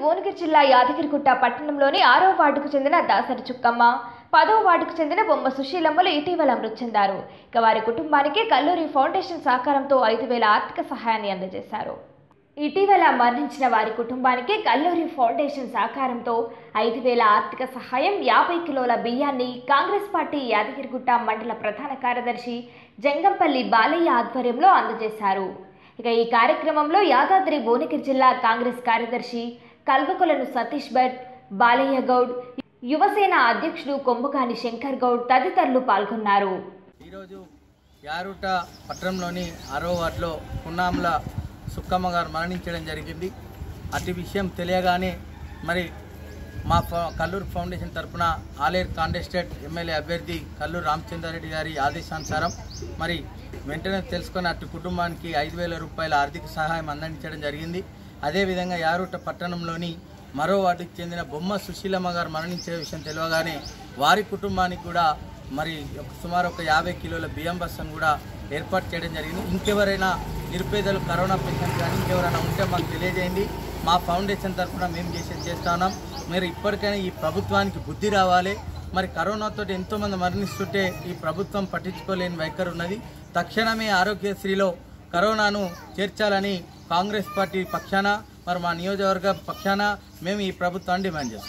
భువనగిరి జిల్లా యాదగిరిగుట్ట పట్టణంలోని ఆరో వార్డుకు చెందిన దాసరి చుక్కమ్మ పదో వార్డుకు చెందిన బొమ్మ సుశీలమ్మలు ఇటీవల మృతి చెందారు ఇక వారి కుటుంబానికి కల్లూరి ఫౌండేషన్ సహకారంతో ఐదు వేల ఆర్థిక సహాయాన్ని అందజేశారు ఇటీవల మరణించిన వారి కుటుంబానికి కల్లూరి ఫౌండేషన్ సహకారంతో ఐదు వేల ఆర్థిక సహాయం యాభై కిలోల బియ్యాన్ని కాంగ్రెస్ పార్టీ యాదగిరిగుట్ట మండల ప్రధాన కార్యదర్శి జంగంపల్లి బాలయ్య ఆధ్వర్యంలో అందజేశారు ఇక ఈ కార్యక్రమంలో యాదాద్రి భువనగిరి జిల్లా కాంగ్రెస్ కార్యదర్శి కల్వకులను సతీష్ భట్ బాలయ్య గౌడ్ యువసేన అధ్యక్షుడు కొమ్ముకాని శంకర్ గౌడ్ తదితరులు పాల్గొన్నారు ఈరోజు యారుట పట్టణంలోని ఆరో వార్డులో పున్నాముల సుక్కమ్మ గారు మరణించడం జరిగింది అటు విషయం తెలియగానే మరి మా ఫ- కల్లూరు ఫౌండేషన్ తరపున ఆలేరు కాంటెస్టెడ్ ఎమ్మెల్యే అభ్యర్థి కల్లూరు రామచంద్రారెడ్డి గారి ఆదేశానుసారం మరి వెంటనే తెలుసుకొని అటు కుటుంబానికి ఐదు వేల రూపాయల ఆర్థిక సహాయం అందించడం జరిగింది అదేవిధంగా యారుట పట్టణంలోని మరో వార్డుకి చెందిన బొమ్మ సుశీలమ్మ గారు మరణించిన విషయం తెలియగానే వారి కుటుంబానికి కూడా మరి ఒక సుమారు ఒక యాభై కిలోల బియ్యం బస్సును కూడా ఏర్పాటు చేయడం జరిగింది ఇంకెవరైనా నిరుపేదలు కరోనా పేషెంట్ కానీ ఇంకెవరైనా ఉంటే మాకు తెలియజేయండి మా ఫౌండేషన్ తరఫున మేము చేసేది చేస్తా ఉన్నాం మీరు ఇప్పటికైనా ఈ ప్రభుత్వానికి బుద్ధి రావాలి మరి కరోనాతో ఎంతోమంది మరణిస్తుంటే ఈ ప్రభుత్వం పట్టించుకోలేని వైఖరి ఉన్నది తక్షణమే ఆరోగ్యశ్రీలో కరోనాను చేర్చాలని కాంగ్రెస్ పార్టీ పక్షాన మరి మా నియోజకవర్గ పక్షాన మేము ఈ ప్రభుత్వాన్ని డిమాండ్ చేస్తాం